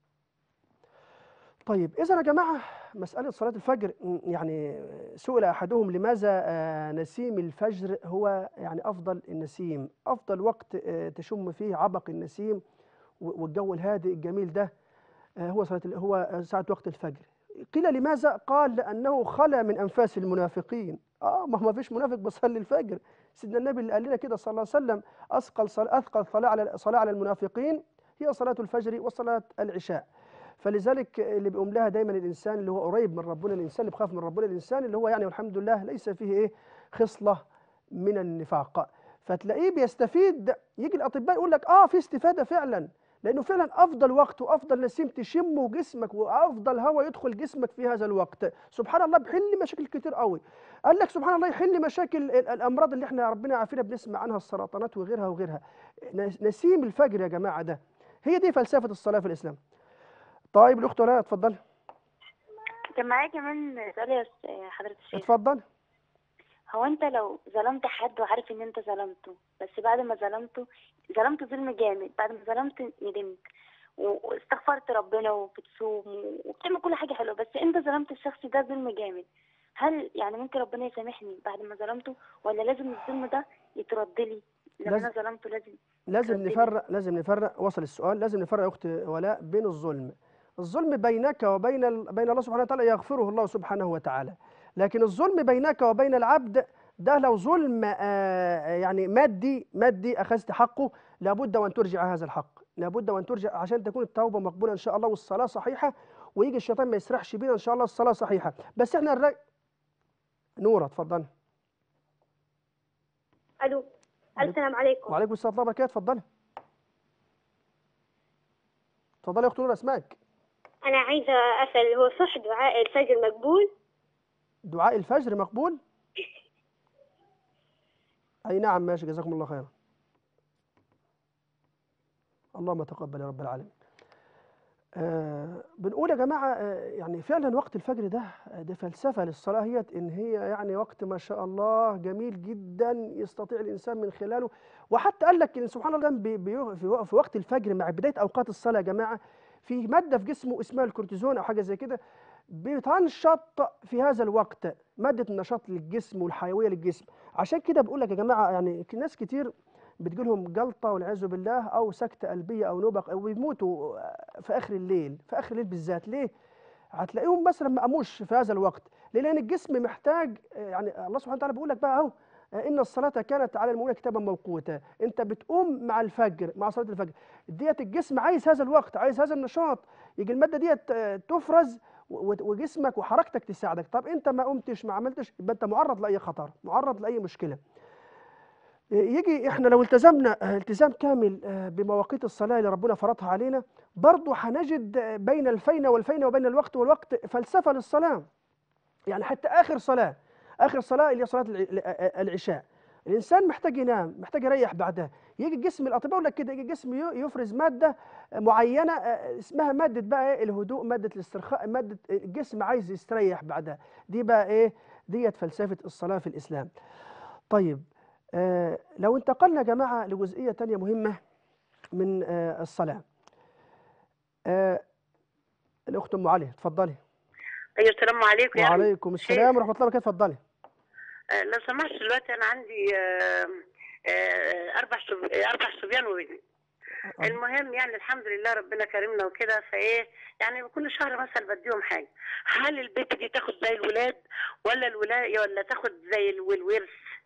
طيب إذا يا جماعة مسألة صلاة الفجر م، يعني سئل أحدهم لماذا آه، نسيم الفجر هو يعني أفضل النسيم أفضل وقت آه، تشم فيه عبق النسيم و- والجو الهادئ الجميل ده آه، هو صلاة ال- هو آه، ساعة وقت الفجر قيل لماذا؟ قال لأنه خلا من أنفاس المنافقين آه ما ما فيش منافق بيصلي الفجر سيدنا النبي اللي قال لنا كده صلى الله عليه وسلم أثقل صلاة أثقل صلاة على صلاة على المنافقين هي صلاة الفجر وصلاة العشاء فلذلك اللي بيقوم لها دايما الانسان اللي هو قريب من ربنا الانسان اللي بخاف من ربنا الانسان اللي هو يعني والحمد لله ليس فيه ايه خصله من النفاق فتلاقيه بيستفيد يجي الاطباء يقول لك اه في استفاده فعلا لانه فعلا افضل وقت وافضل نسيم تشمه جسمك وافضل هواء يدخل جسمك في هذا الوقت سبحان الله بيحل مشاكل كتير قوي قال لك سبحان الله يحل مشاكل ال- الامراض اللي احنا ربنا يعافينا بنسمع عنها السرطانات وغيرها وغيرها نس- نسيم الفجر يا جماعه ده هي دي فلسفه الصلاه في الاسلام طيب الاخت ولاء اتفضلي كان معايا كمان سؤال يا س- يا حضرة الشيخ اتفضلي هو انت لو ظلمت حد وعارف ان انت ظلمته بس بعد ما ظلمته ظلمت ظلم جامد بعد ما ظلمت ندمت و- واستغفرت ربنا وبتصوم و- وبتعمل كل حاجة حلوة بس انت ظلمت الشخص ده ظلم جامد هل يعني ممكن ربنا يسامحني بعد ما ظلمته ولا لازم الظلم ده يترد لي لما لازم- انا ظلمته لازم لازم ردني. نفرق لازم نفرق وصل السؤال لازم نفرق يا اخت ولاء بين الظلم الظلم بينك وبين ال- بين الله سبحانه وتعالى يغفره الله سبحانه وتعالى لكن الظلم بينك وبين العبد ده لو ظلم آه، يعني مادي مادي اخذت حقه لابد وان ترجع هذا الحق لابد وان ترجع عشان تكون التوبه مقبوله ان شاء الله والصلاه صحيحه ويجي الشيطان ما يسرحش بينا ان شاء الله الصلاه صحيحه بس احنا الرج... نوره اتفضلي الو السلام عليكم وعليكم السلام ورحمه الله وبركاته اتفضلي اتفضلي يا اخت نوره اسمعك انا عايزه اسال هو صح دعاء الفجر مقبول دعاء الفجر مقبول أي نعم ماشي جزاكم الله خيرا اللهم تقبل يا رب العالمين آه بنقول يا جماعة آه يعني فعلا وقت الفجر ده آه، ده فلسفة للصلاة هي إن هي يعني وقت ما شاء الله جميل جدا يستطيع الإنسان من خلاله وحتى قال لك إن سبحان الله بي- بي- في وق- في وقت الفجر مع بداية أوقات الصلاة يا جماعة في مادة في جسمه اسمها الكورتيزون أو حاجة زي كده بتنشط في هذا الوقت مادة النشاط للجسم والحيوية للجسم عشان كده بقول لك يا جماعة يعني ك- ناس كتير بتجيلهم جلطة والعياذ بالله أو سكتة قلبية أو نوبة أو بيموتوا في آخر الليل في آخر الليل بالذات ليه؟ هتلاقيهم مثلا ما قاموش في هذا الوقت ليه؟ لأن الجسم محتاج يعني الله سبحانه وتعالى بيقول لك بقى أهو إن الصلاة كانت على المؤمنين كتابا موقوتا أنت بتقوم مع الفجر مع صلاة الفجر ديت الجسم عايز هذا الوقت عايز هذا النشاط يجي المادة ديت آه، تفرز و- و- وجسمك وحركتك تساعدك طب انت ما قمتش ما عملتش يبقى انت معرض لاي خطر معرض لاي مشكله يجي احنا لو التزمنا آه، التزام كامل آه، بمواقيت الصلاه اللي ربنا فرضها علينا برضه هنجد آه، بين الفين والفين وبين الوقت والوقت فلسفه للصلاه يعني حتى اخر صلاه اخر صلاه اللي هي صلاه الع- آه، العشاء الانسان محتاج ينام محتاج يريح بعدها يجي الجسم الاطباء يقول لك كده يجي الجسم ي- يفرز ماده معينه آه، اسمها ماده بقى ايه الهدوء ماده الاسترخاء ماده الجسم عايز يستريح بعدها دي بقى ايه ديت فلسفه الصلاه في الاسلام طيب آه لو انتقلنا يا جماعه لجزئيه تانية مهمه من آه الصلاه آه الاخت ام علي اتفضلي ايوه السلام عليكم يا أهلا. وعليكم السلام ورحمه الله وبركاته اتفضلي آه، لو سمحت دلوقتي انا عندي آه، آه، اربع صب- آه، اربع صبيان وبنت المهم يعني الحمد لله ربنا كرمنا وكده فايه يعني كل شهر مثلا بديهم حاجه هل البنت دي تاخد زي الولاد ولا الولاد ولا تاخد زي الو- الورث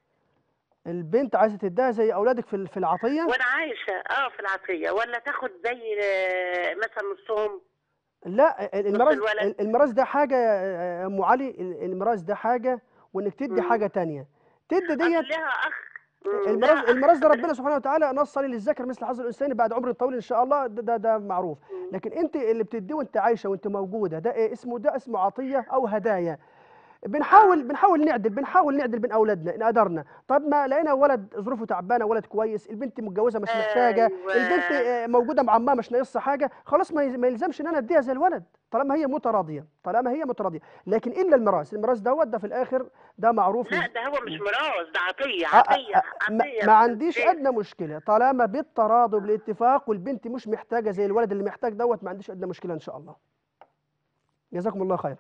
البنت عايزه تديها زي اولادك في ال- في العطيه وانا عايشه اه في العطيه ولا تاخد زي آه، مثلا نصهم لا ال- الميراث الولد. ال- الميراث ده حاجه يا ام علي ال- الميراث ده حاجه وانك تدي مم. حاجه تانية تدي أصل ديت لها اخ مم، الميراث لها أخ. الميراث ده ربنا سبحانه وتعالى نص عليه للذكر مثل حظ الانثيين بعد عمر طويل ان شاء الله ده ده, ده معروف مم. لكن انت اللي بتديه وانت عايشه وانت موجوده ده ايه اسمه ده اسمه عطيه او هدايا بنحاول بنحاول نعدل بنحاول نعدل بين اولادنا ان قدرنا طب ما لقينا ولد ظروفه تعبانه ولد كويس البنت متجوزه مش محتاجه أيوة. البنت آه، موجوده مع امها مش ناقصها حاجه خلاص ما يز- ما يلزمش ان انا اديها زي الولد طالما هي متراضيه طالما هي متراضيه لكن الا الميراث الميراث دوت ده في الاخر ده معروف لا ده هو مش ميراث ده عطيه آه، عطيه آه، آه، ما, عطيه ما عنديش شيء. ادنى مشكله طالما بالتراضي بالاتفاق والبنت مش محتاجه زي الولد اللي محتاج دوت ما عنديش ادنى مشكله ان شاء الله جزاكم الله خيرا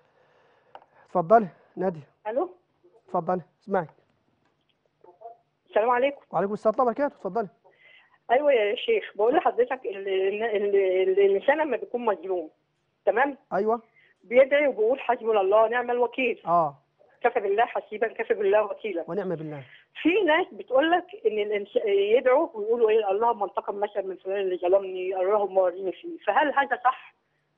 اتفضلي ناديه الو اتفضلي اسمعي السلام عليكم وعليكم السلام ورحمه الله وبركاته اتفضلي ايوه يا شيخ بقول لحضرتك ال- ال- ال- الانسان لما بيكون مظلوم تمام ايوه بيدعي وبيقول حسبنا الله ونعم الوكيل اه كفى بالله حسيبا كفى بالله وكيلا ونعم بالله في ناس بتقول لك ان الإنس- يدعوا ويقولوا ايه اللهم انتقم مثلا من فلان اللي ظلمني اللهم وريني فيه فهل هذا صح؟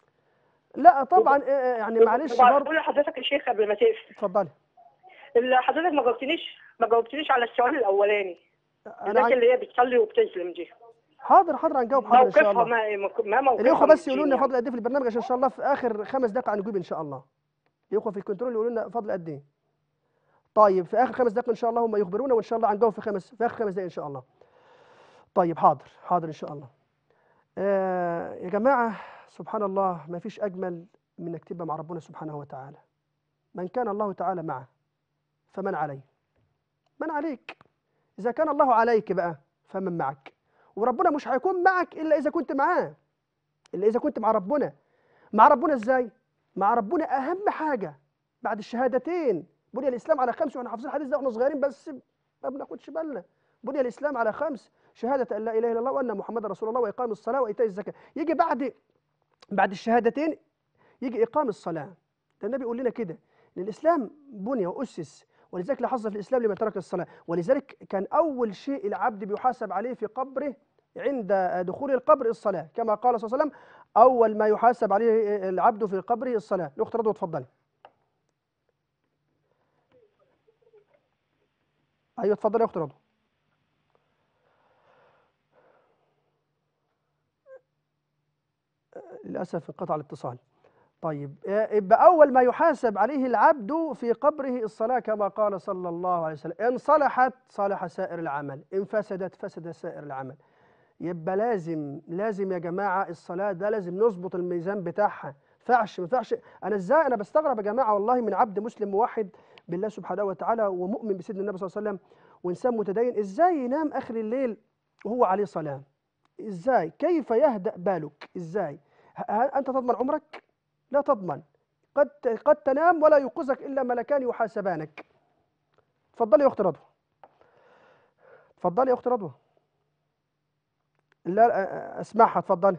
لا طبعا آه، آه، يعني معلش طبعاً برضه بقول لحضرتك يا شيخ قبل ما تقفل اتفضلي اللي حضرتك ما جاوبتنيش ما جاوبتنيش على السؤال الاولاني انا الناس عن- اللي هي بتصلي وبتظلم دي حاضر حاضر هنجاوب حاضر ان شاء موقفها الله ما ما موقفها الاخوه من بس يقولوا لنا الدين فضل قد ايه في البرنامج عشان ان شاء الله في اخر خمس دقائق هنجيب ان شاء الله الاخوه في الكنترول يقولوا لنا فضل قد ايه طيب في اخر خمس دقائق ان شاء الله هم يخبرونا وان شاء الله هنجاوب في خمس في اخر خمس دقائق ان شاء الله طيب حاضر حاضر ان شاء الله آه يا جماعه سبحان الله ما فيش اجمل من انك تبقى مع ربنا سبحانه وتعالى من كان الله تعالى معه فمن عليه من عليك اذا كان الله عليك بقى فمن معك وربنا مش هيكون معك الا اذا كنت معاه الا اذا كنت مع ربنا مع ربنا ازاي مع ربنا اهم حاجه بعد الشهادتين بني الاسلام على خمس واحنا حافظين الحديث ده واحنا صغيرين بس ما بناخدش بالنا بني الاسلام على خمس شهاده ان لا اله الا الله وان محمد رسول الله واقام الصلاه وايتاء الزكاه يجي بعد بعد الشهادتين يجي اقام الصلاه ده النبي يقول لنا كده ان الاسلام بني واسس ولذلك لا حظ في الاسلام لمن ترك الصلاه ولذلك كان اول شيء العبد بيحاسب عليه في قبره عند دخول القبر الصلاه كما قال صلى الله عليه وسلم اول ما يحاسب عليه العبد في قبره الصلاه الاخت رضوى اتفضلي ايوه اتفضلي يا اخت رضوى للاسف انقطع الاتصال طيب آه، يبقى أول ما يحاسب عليه العبد في قبره الصلاة كما قال صلى الله عليه وسلم إن صلحت صلح سائر العمل إن فسدت فسد سائر العمل يبقى لازم لازم يا جماعة الصلاة ده لازم نظبط الميزان بتاعها فعش ما ينفعش أنا إزاي أنا بستغرب يا جماعة والله من عبد مسلم موحد بالله سبحانه وتعالى ومؤمن بسيدنا النبي صلى الله عليه وسلم وإنسان متدين إزاي ينام آخر الليل وهو عليه صلاة إزاي كيف يهدأ بالك إزاي ه- هل أنت تضمن عمرك لا تضمن قد قد تنام ولا يوقظك الا ملكان يحاسبانك اتفضلي يا اخت رضوى اتفضلي يا اخت رضوى لا لا، اسمعها اتفضلي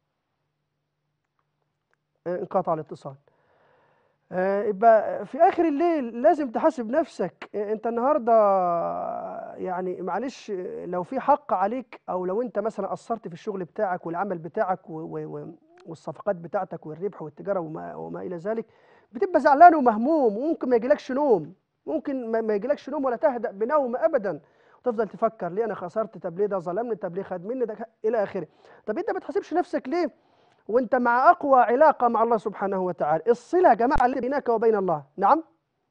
آه، انقطع الاتصال آه، يبقى في اخر الليل لازم تحاسب نفسك آه، انت النهارده يعني معلش آه، لو في حق عليك او لو انت مثلا قصرت في الشغل بتاعك والعمل بتاعك و- و- و- والصفقات بتاعتك والربح والتجاره وما, وما الى ذلك بتبقى زعلان ومهموم وممكن ما يجيلكش نوم ممكن ما- ما يجيلكش نوم ولا تهدأ بنوم ابدا وتفضل تفكر ليه انا خسرت طب ليه ده ظلمني طب ليه خد مني ده الى اخره طب انت ما بتحاسبش نفسك ليه وانت مع اقوى علاقه مع الله سبحانه وتعالى الصله يا جماعه اللي بينك وبين الله نعم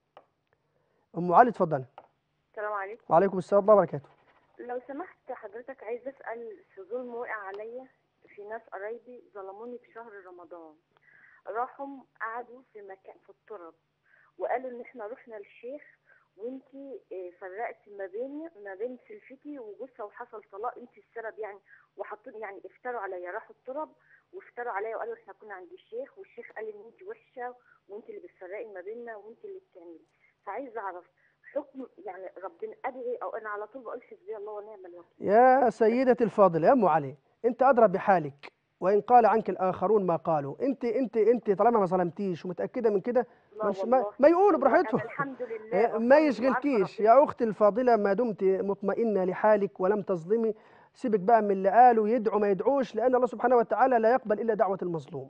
ام علي اتفضلي السلام عليكم وعليكم السلام ورحمه الله وبركاته لو سمحت حضرتك عايز اسال في ظلم وقع عليا في ناس قرايبي ظلموني في شهر رمضان راحوا قعدوا في مكان في التراب وقالوا ان احنا رحنا للشيخ وانتي آه، فرقتي ما بين ما بين سلفتي وجوزها وحصل طلاق انتي السبب يعني وحطوني يعني افتروا عليا راحوا التراب وافتروا عليا وقالوا احنا كنا عند الشيخ والشيخ قال ان انتي وحشه وانتي اللي بتفرقي ما بيننا وانتي اللي بتعملي فعايزه اعرف حكم يعني ربنا ادعي او انا على طول بقول حسبي الله ونعم الوكيل يا سيدتي الفاضله يا ام علي انت ادرى بحالك وان قال عنك الاخرون ما قالوا انت انت انت طالما ما ظلمتيش ومتاكده من كده لا مش ما, والله. ما يقولوا والله براحتهم أنا الحمد لله إيه، بصلي ما وعارفة يشغلكيش ربنا. يا اختي الفاضله ما دمت مطمئنه لحالك ولم تظلمي سيبك بقى من اللي قالوا يدعوا ما يدعوش لان الله سبحانه وتعالى لا يقبل الا دعوه المظلوم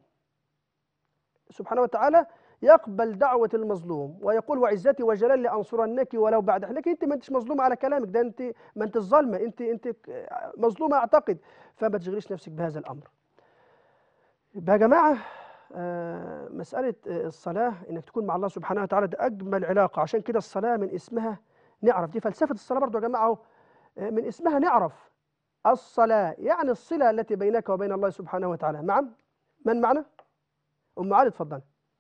سبحانه وتعالى يقبل دعوة المظلوم ويقول وعزتي وجلالي لأنصرنك ولو بعد لكن أنت ما أنتش مظلومة على كلامك ده أنت ما أنت الظالمة أنت أنت مظلومة أعتقد فما تشغليش نفسك بهذا الأمر يبقى يا جماعة آه، مسألة آه، الصلاة إنك تكون مع الله سبحانه وتعالى ده أجمل علاقة عشان كده الصلاة من اسمها نعرف دي فلسفة الصلاة برضو يا جماعة أهو آه، من اسمها نعرف الصلاة يعني الصلة التي بينك وبين الله سبحانه وتعالى نعم من معنا؟ أم علي اتفضل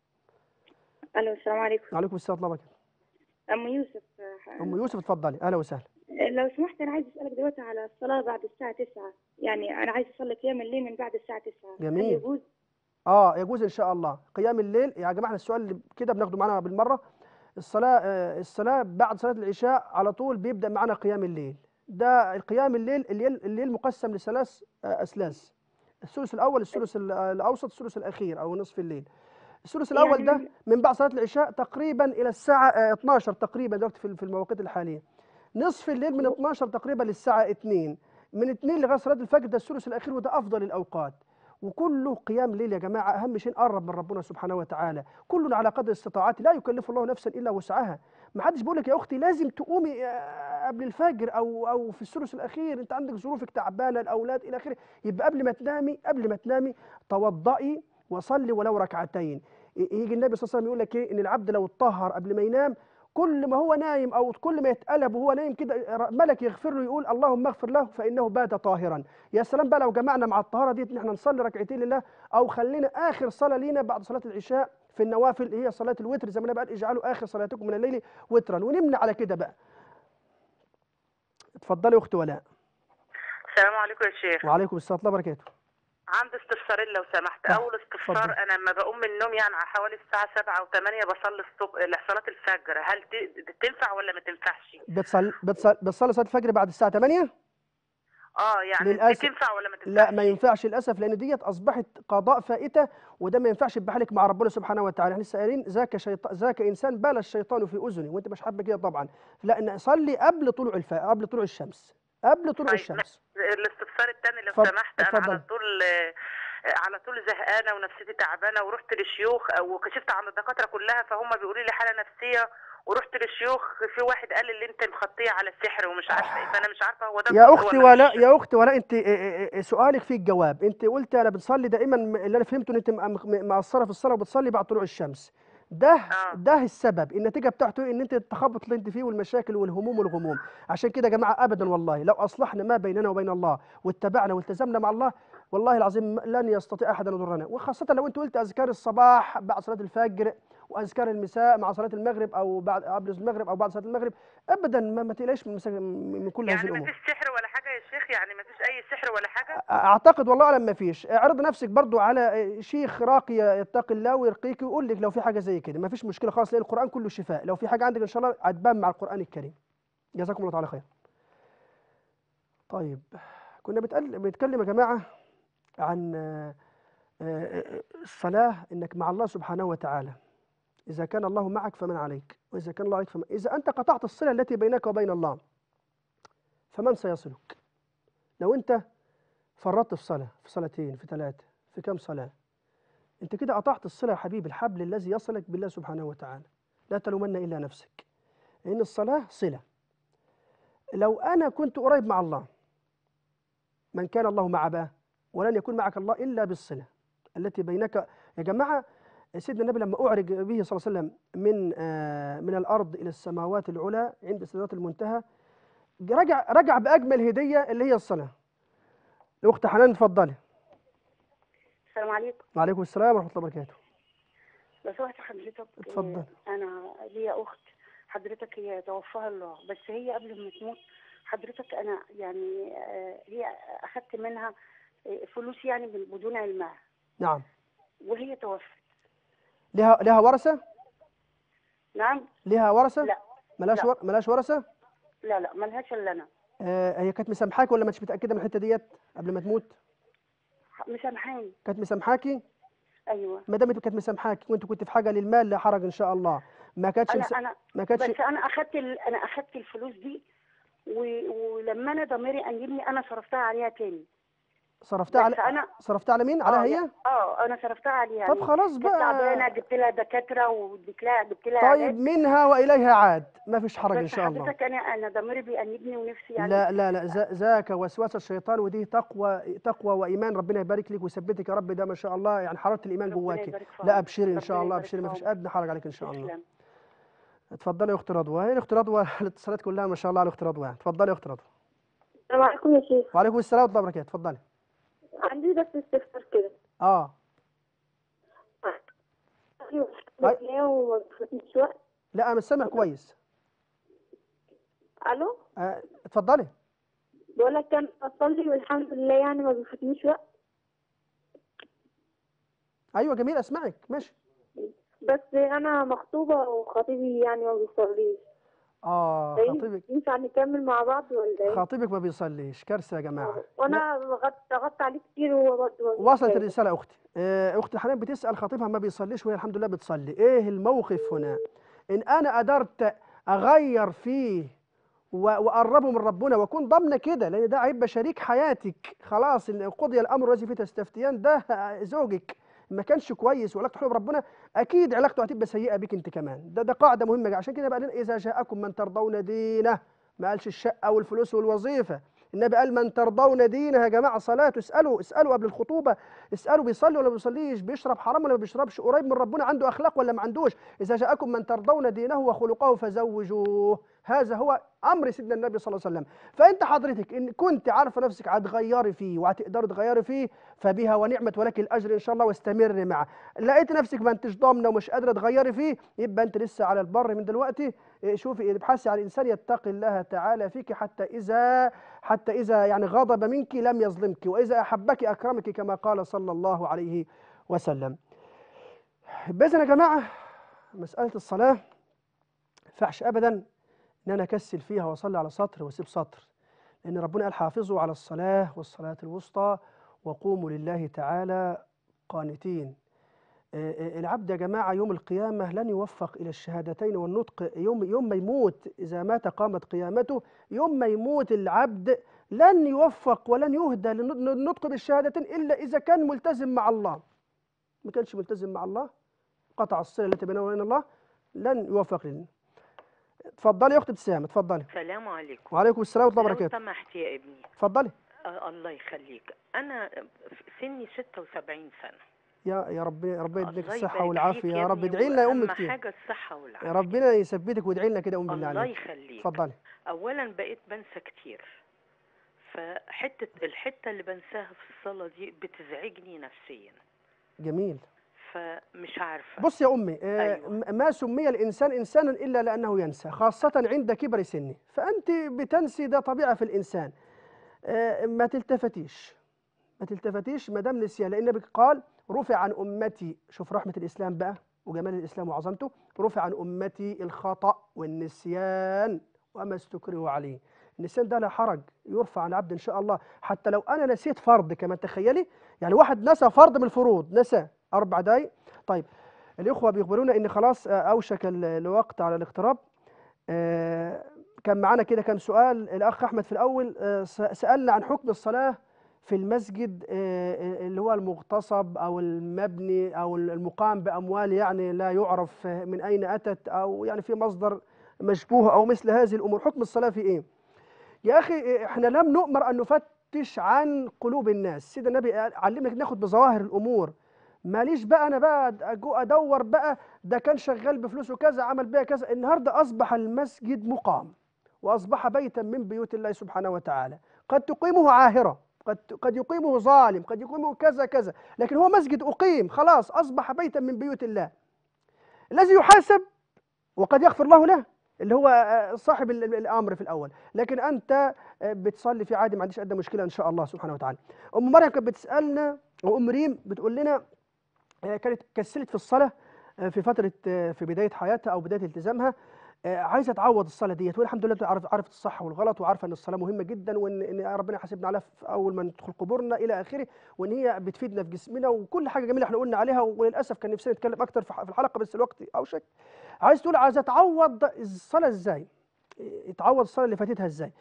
الو السلام عليكم وعليكم السلام ورحمة الله وبركاته ام يوسف آه، أم يوسف اتفضلي أهلا وسهلا لو سمحت انا عايز اسالك دلوقتي على الصلاه بعد الساعه 9 يعني انا عايز اصلي قيام الليل من بعد الساعه 9 هل جميل. يجوز اه يجوز ان شاء الله قيام الليل يا جماعه السؤال اللي كده بناخده معانا بالمره الصلاه آه الصلاه بعد صلاه العشاء على طول بيبدا معانا قيام الليل ده قيام الليل الليل, الليل مقسم لثلاث آه اسلاس الثلث الاول الثلث ال- الاوسط الثلث الاخير او نصف الليل الثلث الاول ده يعني- من بعد صلاه العشاء تقريبا الى الساعه آه 12 تقريبا دلوقتي في في المواقيت الحاليه نصف الليل من 12 تقريبا للساعه 2 من 2 لغايه صلاه الفجر ده الثلث الاخير وده افضل الاوقات وكله قيام ليل يا جماعه اهم شيء نقرب من ربنا سبحانه وتعالى كل على قدر استطاعته لا يكلف الله نفسا الا وسعها ما حدش بيقول لك يا اختي لازم تقومي آه، قبل الفجر او او في الثلث الاخير انت عندك ظروفك تعبانه الاولاد الى اخره يبقى قبل ما تنامي قبل ما تنامي توضئي وصلي ولو ركعتين ي- يجي النبي صلى الله عليه وسلم يقول لك ايه ان العبد لو اتطهر قبل ما ينام كل ما هو نايم او كل ما يتقلب وهو نايم كده ملك يغفر له يقول اللهم اغفر له فانه بات طاهرا يا سلام بقى لو جمعنا مع الطهاره دي ان احنا نصلي ركعتين لله او خلينا اخر صلاه لينا بعد صلاه العشاء في النوافل اللي هي صلاه الوتر زي ما النبي قال اجعلوا اخر صلاتكم من الليل وترا ونمنع على كده بقى اتفضلي يا اختي ولاء السلام عليكم يا شيخ وعليكم السلام ورحمه الله وبركاته عندي استفسارين لو سمحت آه، اول استفسار اتفضل. انا لما بقوم من النوم يعني على حوالي الساعه 7 او 8 بصلي الصبح صلاه الفجر هل ت- تنفع ولا ما تنفعش بتصلي بتصلي بتصلي صلاه الفجر بعد الساعه 8 اه يعني دي للأسف. تنفع ولا ما تنفعش لا ما ينفعش للاسف لان ديت اصبحت قضاء فائته وده ما ينفعش بحالك مع ربنا سبحانه وتعالى احنا لسه قايلين ذاك شيطان ذاك انسان بال الشيطان في اذنه وانت مش حابه كده طبعا لا ان صلي قبل طلوع الف... قبل طلوع الشمس قبل طلوع طيب، الشمس الاستفسار الثاني لو اتفضل- سمحت انا اتفضل. على طول آه، على طول زهقانه ونفسيتي تعبانه ورحت للشيوخ او كشفت عن الدكاتره كلها فهم بيقولوا لي حاله نفسيه ورحت للشيوخ في واحد قال لي اللي انت مخطيه على السحر ومش عارفه ايه فانا مش عارفه هو ده يا صح اختي ولا ولا مش. يا اختي ولا انت اه، اه، اه، سؤالك فيه الجواب انت قلت انا بتصلي دائما م- اللي انا فهمته ان انت م- م- مقصره في الصلاه وبتصلي بعد طلوع الشمس ده آه. ده السبب النتيجه بتاعته ان انت التخبط اللي انت فيه والمشاكل والهموم والغموم عشان كده يا جماعه ابدا والله لو اصلحنا ما بيننا وبين الله واتبعنا والتزمنا مع الله والله العظيم لن يستطيع احد ان يضرنا وخاصه لو انت قلت اذكار الصباح بعد صلاه الفجر واذكار المساء مع صلاه المغرب او بعد قبل المغرب او بعد صلاه المغرب ابدا ما, ما تقلقش من, مسا- من كل هذه يعني ما الامور فيش سحر ولا حاجه يا شيخ يعني ما فيش اي سحر ولا حاجه اعتقد والله اعلم ما فيش اعرض نفسك برضو على شيخ راقي يتقي الله ويرقيك ويقول لك لو في حاجه زي كده ما فيش مشكله خالص لان القران كله شفاء لو في حاجه عندك ان شاء الله هتبان مع القران الكريم جزاكم الله تعالى خير طيب كنا بتقل... بنتكلم يا جماعه عن آه، آه، الصلاه انك مع الله سبحانه وتعالى اذا كان الله معك فمن عليك واذا كان الله عليك فمن اذا انت قطعت الصله التي بينك وبين الله فمن سيصلك لو انت فرطت في صلاه في صلاتين في ثلاثه في كم صلاه انت كده قطعت الصله يا حبيبي الحبل الذي يصلك بالله سبحانه وتعالى لا تلومن الا نفسك لان الصلاه صله لو انا كنت قريب مع الله من كان الله مع باه ولن يكون معك الله الا بالصله التي بينك يا جماعه سيدنا النبي لما اعرج به صلى الله عليه وسلم من آه، من الارض الى السماوات العلى عند سدرات المنتهى رجع رجع باجمل هديه اللي هي الصلاه الاخت حنان اتفضلي السلام عليكم وعليكم السلام ورحمه الله وبركاته لو سمحت حضرتك اتفضل. آه، انا ليا اخت حضرتك هي توفاها الله بس هي قبل ما تموت حضرتك انا يعني آه، هي اخدت منها آه، فلوس يعني من- بدون علمها نعم وهي توفت لها لها ورثه نعم لها ورثه لا ملاش لا. ور... ملاش ورثه لا لا ملهاش الا انا آه هي كانت مسامحاك ولا مش متاكده من الحته ديت قبل ما تموت مسامحاني كانت مسامحاكي ايوه ما دام كانت مسامحاكي وانت كنت في حاجه للمال لا حرج ان شاء الله ما كانتش انا مس... انا ما كانتش بس انا اخدت ال... انا اخدت الفلوس دي و... ولما انا ضميري انجبني انا صرفتها عليها تاني صرفتها بس على أنا- صرفتها على مين على اه هي يعني- اه انا صرفتها عليها طب يعني خلاص كانت بقى. تعبانه جبت لها دكاتره وجبت لها جبت لها طيب علاج. منها واليها عاد ما فيش حرج ان بس شاء الله حضرتك انا انا ضميري بيأنبني ونفسي يعني لا لا لا ذا- ذاك وسواس الشيطان ودي تقوى تقوى وايمان ربنا يبارك لك ويثبتك يا رب ده ما شاء الله يعني حراره الايمان جواك يبارك في لا عمرك. ابشري ان شاء ربنا الله يبارك ابشري في ما فيش عمرك. ادنى حرج عليك ان شاء الله تسلم. اتفضلي يا اخت رضوى هي الاخت رضوى الاتصالات كلها ما شاء الله على الاخت رضوى يعني اتفضلي يا اخت رضوى السلام عليكم يا شيخ وعليكم السلام ورحمه الله وبركاته اتفضلي عندي بس استفسار كده اه ايوه وما بفوتنيش وقت لا انا مش سامع كويس الو آه اتفضلي بقول لك كان اصلي والحمد لله يعني ما بيفوتنيش وقت ايوه جميل اسمعك ماشي بس انا مخطوبه وخطيبي يعني ما بيصليش اه فين- خطيبك ينفع نكمل مع بعض ولا ايه خطيبك ما بيصليش كارثه يا جماعه وانا ضغطت ضغطت عليه كتير وهو برضه ما وصلت بيصليش. الرساله اختي آه، اختي حنان بتسال خطيبها ما بيصليش وهي الحمد لله بتصلي ايه الموقف هنا ان انا قدرت اغير فيه و- واقربه من ربنا واكون ضامنه كده لان ده هيبقى شريك حياتك خلاص إن قضي الامر الذي فيه تستفتيان ده زوجك ما كانش كويس وعلاقته حلوه بربنا اكيد علاقته هتبقى سيئه بيك انت كمان ده ده قاعده مهمه عشان كده بقى لنا اذا جاءكم من ترضون دينه ما قالش الشقه والفلوس والوظيفه النبي قال من ترضون دينه يا جماعه صلاته اسالوا اسالوا قبل الخطوبه اسالوا بيصلي ولا ما بيصليش بيشرب حرام ولا ما بيشربش قريب من ربنا عنده اخلاق ولا ما عندوش اذا جاءكم من ترضون دينه وخلقه فزوجوه هذا هو امر سيدنا النبي صلى الله عليه وسلم فانت حضرتك ان كنت عارفه نفسك هتغيري فيه وهتقدري تغيري فيه فبها ونعمت ولك الاجر ان شاء الله واستمري معه لقيت نفسك ما انتش ضامنه ومش قادره تغيري فيه يبقى انت لسه على البر من دلوقتي إيه، شوفي ابحثي عن انسان يتقي الله تعالى فيك حتى اذا حتى اذا يعني غضب منك لم يظلمك واذا احبك اكرمك كما قال صلى الله عليه وسلم باذن يا جماعه مساله الصلاه ما ينفعش ابدا ان انا اكسل فيها واصلي على سطر واسيب سطر لان ربنا قال حافظوا على الصلاه والصلاه الوسطى وقوموا لله تعالى قانتين آه، آه، العبد يا جماعه يوم القيامه لن يوفق الى الشهادتين والنطق يوم يوم ما يموت اذا مات قامت قيامته يوم ما يموت العبد لن يوفق ولن يهدى للنطق بالشهادتين الا اذا كان ملتزم مع الله ما كانش ملتزم مع الله قطع الصله التي بينه وبين الله لن يوفق لنا اتفضلي يا اختي ابتسام اتفضلي السلام عليكم وعليكم السلام ورحمه الله لو وبركاته سمحت يا ابني اتفضلي آه الله يخليك انا سني 76 سنه يا يا رب يا رب يديك الله الصحه يبارك والعافيه فيك يا رب ابني، ادعي لنا يا ام وأهم كتير حاجه الصحه والعافيه يا ربنا يثبتك وادعي لنا كده يا ام بالله الله عليك يخليك اتفضلي اولا بقيت بنسى كتير فحته الحته اللي بنساها في الصلاه دي بتزعجني نفسيا جميل فمش عارفه بص يا امي آه، أيوة. م- ما سمي الانسان انسانا الا لانه ينسى خاصه عند كبر سنه فانت بتنسي ده طبيعه في الانسان آه، ما تلتفتيش ما تلتفتيش ما دام نسيان لان النبي قال رفع عن امتي شوف رحمه الاسلام بقى وجمال الاسلام وعظمته رفع عن امتي الخطا والنسيان وما استكرهوا عليه النسيان ده لا حرج يرفع عن العبد ان شاء الله حتى لو انا نسيت فرض كمان تخيلي يعني واحد نسى فرض من الفروض نسى اربع دقايق طيب الاخوه بيخبرونا ان خلاص آه، اوشك ال- الوقت على الاقتراب آه، كان معانا كده كام سؤال الاخ احمد في الاول آه، س- سالنا عن حكم الصلاه في المسجد آه، اللي هو المغتصب او المبني او المقام باموال يعني لا يعرف من اين اتت او يعني في مصدر مشبوه او مثل هذه الامور حكم الصلاه في ايه يا اخي احنا لم نؤمر ان نفتش عن قلوب الناس سيدنا النبي قال- علمك ناخد بظواهر الامور ماليش بقى انا بقى أجو ادور بقى ده كان شغال بفلوسه كذا عمل بيها كذا النهارده اصبح المسجد مقام واصبح بيتا من بيوت الله سبحانه وتعالى قد تقيمه عاهره قد قد يقيمه ظالم قد يقيمه كذا كذا لكن هو مسجد اقيم خلاص اصبح بيتا من بيوت الله الذي يحاسب وقد يغفر الله له اللي هو آه، صاحب ال- ال- الامر في الاول لكن انت آه، بتصلي في عادي ما عنديش ادنى مشكله ان شاء الله سبحانه وتعالى ام مريم كانت بتسالنا وام ريم بتقول لنا آه، كانت كسلت في الصلاه آه، في فتره آه، في بدايه حياتها او بدايه التزامها آه، عايزه تعوض الصلاه ديت والحمد لله عرفت عرفت الصح والغلط وعارفه ان الصلاه مهمه جدا وان إن ربنا يحاسبنا عليها في اول ما ندخل قبورنا الى اخره وان هي بتفيدنا في جسمنا وكل حاجه جميله احنا قلنا عليها وللاسف كان نفسنا نتكلم اكتر في ح- في الحلقه بس الوقت اوشك عايز تقول عايزه تعوض الصلاه ازاي تعوض الصلاه اللي فاتتها ازاي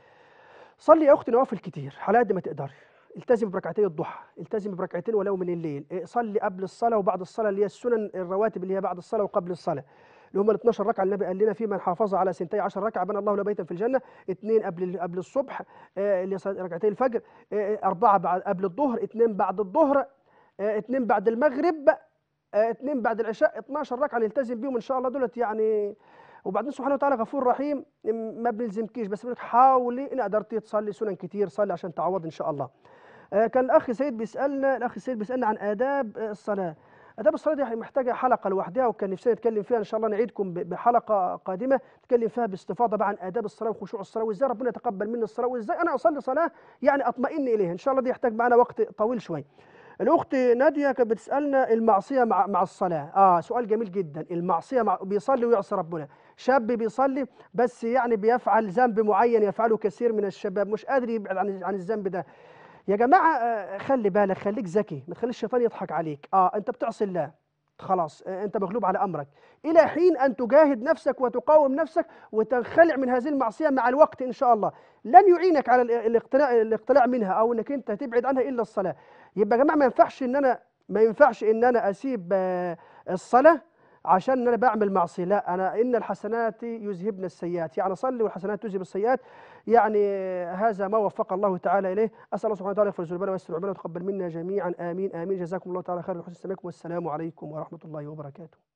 صلي يا اختي نوافل كتير على قد ما تقدري التزم بركعتي الضحى التزم بركعتين ولو من الليل إيه، صلي قبل الصلاه وبعد الصلاه اللي هي السنن الرواتب اللي هي بعد الصلاه وقبل الصلاه اللي هم ال 12 ركعه النبي قال لنا في من حافظ على سنتي 10 ركعه بنى الله له بيتا في الجنه اثنين قبل قبل الصبح آه، اللي هي صلاة ركعتي الفجر آه، اربعه بعد قبل الظهر اثنين بعد الظهر آه، اثنين بعد المغرب آه، اثنين بعد العشاء 12 ركعه نلتزم بيهم ان شاء الله دولت يعني وبعدين سبحانه وتعالى غفور رحيم م- ما بنلزمكيش بس بنقول لك حاولي ان قدرتي تصلي سنن كتير صلي عشان تعوض ان شاء الله آه، كان الاخ سيد بيسالنا الاخ سيد بيسالنا عن اداب آه، الصلاه اداب الصلاه دي محتاجه حلقه لوحدها وكان نفسنا نتكلم فيها ان شاء الله نعيدكم ب- بحلقه قادمه نتكلم فيها باستفاضه بقى عن اداب الصلاه وخشوع الصلاه وازاي ربنا يتقبل مني الصلاه وازاي انا اصلي صلاه يعني اطمئن اليها ان شاء الله دي يحتاج معنا وقت طويل شويه الاخت ناديه كانت بتسالنا المعصيه مع مع الصلاه اه سؤال جميل جدا المعصيه مع بيصلي ويعصي ربنا شاب بيصلي بس يعني بيفعل ذنب معين يفعله كثير من الشباب مش قادر يبعد عن عن الذنب ده يا جماعه آه، خلي بالك خليك ذكي ما تخليش الشيطان يضحك عليك اه انت بتعصي الله خلاص آه، انت مغلوب على امرك الى حين ان تجاهد نفسك وتقاوم نفسك وتنخلع من هذه المعصيه مع الوقت ان شاء الله لن يعينك على ال- الاقتلاع الاقتلاع منها او انك انت تبعد عنها الا الصلاه يبقى يا جماعه ما ينفعش ان انا ما ينفعش ان انا اسيب آه، الصلاه عشان انا بعمل معصيه لا انا ان الحسنات يذهبن السيئات يعني صلي والحسنات تذهب السيئات يعني هذا ما وفق الله تعالى اليه اسال الله سبحانه وتعالى يغفر ذنوبنا ويستر عيوبنا وتقبل منا جميعا امين امين جزاكم الله تعالى خير وحسن استماعكم والسلام عليكم ورحمه الله وبركاته